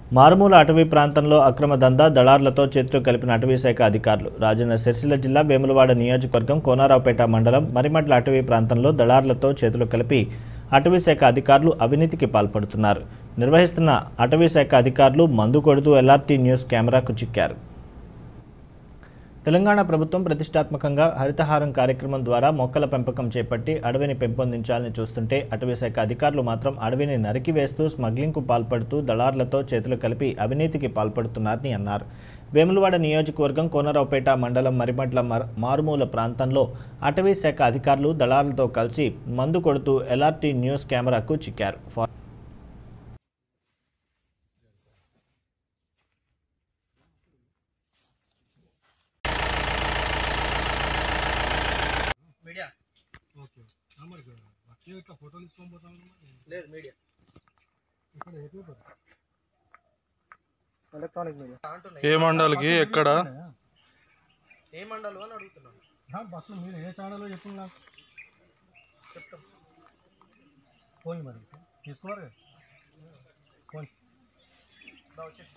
మారుమూల అటవీ ప్రాంతంలో అక్రమ దందా దళార్లతో చేతులు కలిపిన అటవీ శాఖ అధికారులు రాజన్న సిరిసిల్ల జిల్లా వేములవాడ నియోజకవర్గం కోనారావుపేట మండలం మరిమడ్ల అటవీ ప్రాంతంలో దళార్లతో చేతులు కలిపి అటవీ శాఖ అధికారులు అవినీతికి పాల్పడుతున్నారు నిర్వహిస్తున్న అటవీ శాఖ అధికారులు మందు కొడుతూ ఎల్ఆర్టీ న్యూస్ కెమెరాకు చిక్కారు తెలంగాణ ప్రభుత్వం ప్రతిష్టాత్మకంగా హరితహారం కార్యక్రమం ద్వారా మొక్కల పెంపకం చేపట్టి అడవిని పెంపొందించాలని చూస్తుంటే అటవీశాఖ అధికారులు మాత్రం అడవిని నరికివేస్తూ స్మగ్లింగ్కు పాల్పడుతూ దళార్లతో చేతులు కలిపి అవినీతికి పాల్పడుతున్నారని అన్నారు వేములవాడ నియోజకవర్గం కోనరావుపేట మండలం మరిమట్ల మర- మారుమూల ప్రాంతంలో అటవీ శాఖ అధికారులు దళార్లతో కలిసి మందు కొడుతూ ఎల్ఆర్టీ న్యూస్ కెమెరాకు చిక్కారు ఫా- మీడియా ఓకే మరి అట్లే ఇట్లా ఫోటోలు ఇచ్చుకొని పోతాను లేదు మీడియా ఇక్కడ ఎటు పోతారు? ఎలక్ట్రానిక్ మీడియా అంటున్నాయి ఏ మండలికి ఎక్కడ ఏ మండలం అని అడుగుతున్నాను ఆ, బస్సులు మీరు ఏ ఛానల్లో చెప్పింది నాకు చెప్తాం పోయి మరి తీసుకోవాలి కదా పోయి దా వచ్చేసి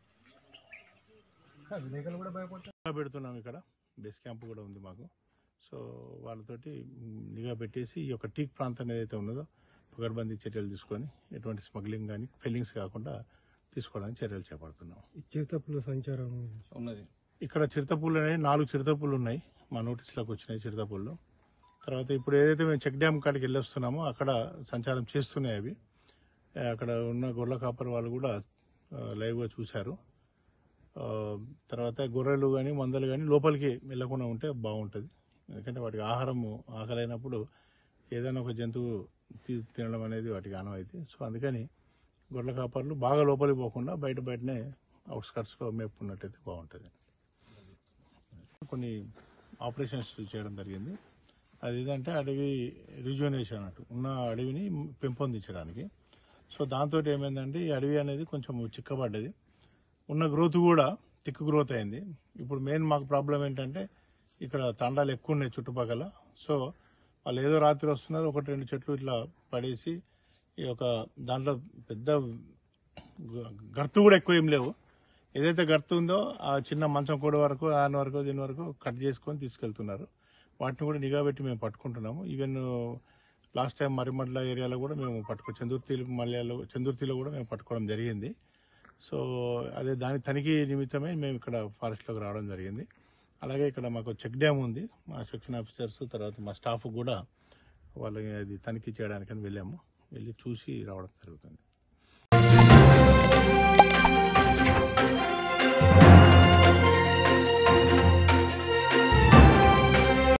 ఆ, విలేకరులు కూడా భయపడతారు పెడుతున్నాం ఇక్కడ బేస్ క్యాంప్ కూడా ఉంది మాకు సో వాళ్ళతోటి మ్, నిఘా పెట్టేసి ఈ యొక్క టీక్ ప్రాంతం ఏదైతే ఉన్నదో పకడ్బందీ చర్యలు తీసుకొని ఎటువంటి స్మగ్లింగ్ కానీ ఫెల్లింగ్స్ కాకుండా తీసుకోవడానికి చర్యలు చేపడుతున్నాం చిరుతప్పుల సంచారం ఉన్నది ఇక్కడ చిరుతపూలు అనేవి నాలుగు చిరుతపూలు ఉన్నాయి మా నోటీసులకు వచ్చినాయి చిరుతపూళ్ళు తర్వాత ఇప్పుడు ఏదైతే మేము చెక్ డ్యామ్ కాడికి వెళ్ళొస్తున్నామో అక్కడ సంచారం చేస్తున్నాయి అవి ఆ, అక్కడ ఉన్న గొర్రెల కాపరి వాళ్ళు కూడా ఆ, లైవ్గా చూశారు ఆ, తర్వాత గొర్రెలు కానీ మందలు కానీ లోపలికి వెళ్ళకుండా ఉంటే బాగుంటుంది ఎందుకంటే వాటికి ఆహారము ఆకలైనప్పుడు ఏదైనా ఒక జంతువు తీ- తినడం అనేది వాటికి ఆనవాయితీ సో అందుకని గొర్రెల కాపర్లు బాగా లోపలికి పోకుండా బయట బయటనే అవుట్స్కట్స్లో మేపుకున్నట్టయితే బాగుంటుంది కొన్ని ఆపరేషన్స్ చేయడం జరిగింది అది ఏదంటే అడవి రిజ్యూనేషన్ అన్నట్టు ఉన్న అడవిని పెంపొందించడానికి సో దాంతో ఏమైందంటే ఈ అడవి అనేది కొంచెం చిక్కబడ్డది ఉన్న గ్రోత్ కూడా థిక్ గ్రోత్ అయింది ఇప్పుడు మెయిన్ మాకు ప్రాబ్లం ఏంటంటే ఇక్కడ తండాలు ఎక్కువ ఉన్నాయి చుట్టుపక్కల సో వాళ్ళు ఏదో రాత్రి వస్తున్నారు ఒకటి రెండు చెట్లు ఇట్లా పడేసి ఈ యొక్క దాంట్లో పెద్ద గ- గర్తు కూడా ఎక్కువ ఏం లేవు ఏదైతే గర్తు ఉందో ఆ చిన్న మంచం కూడా వరకు దాని వరకు దీని వరకు కట్ చేసుకొని తీసుకెళ్తున్నారు వాటిని కూడా నిఘా పెట్టి మేము పట్టుకుంటున్నాము ఈవెన్ లాస్ట్ టైం మరిమడ్ల ఏరియాలో కూడా మేము పట్టుకో చందుర్తి మల్యాలో చందుర్తిలో కూడా మేము పట్టుకోవడం జరిగింది సో అదే దాని తనిఖీ నిమిత్తమే మేము ఇక్కడ ఫారెస్ట్లోకి రావడం జరిగింది అలాగే ఇక్కడ మాకు చెక్ డ్యామ్ ఉంది మా సెక్షన్ ఆఫీసర్స్ తర్వాత మా స్టాఫ్ కూడా వాళ్ళని అది తనిఖీ చేయడానికని వెళ్ళాము వెళ్ళి చూసి రావడం జరుగుతుంది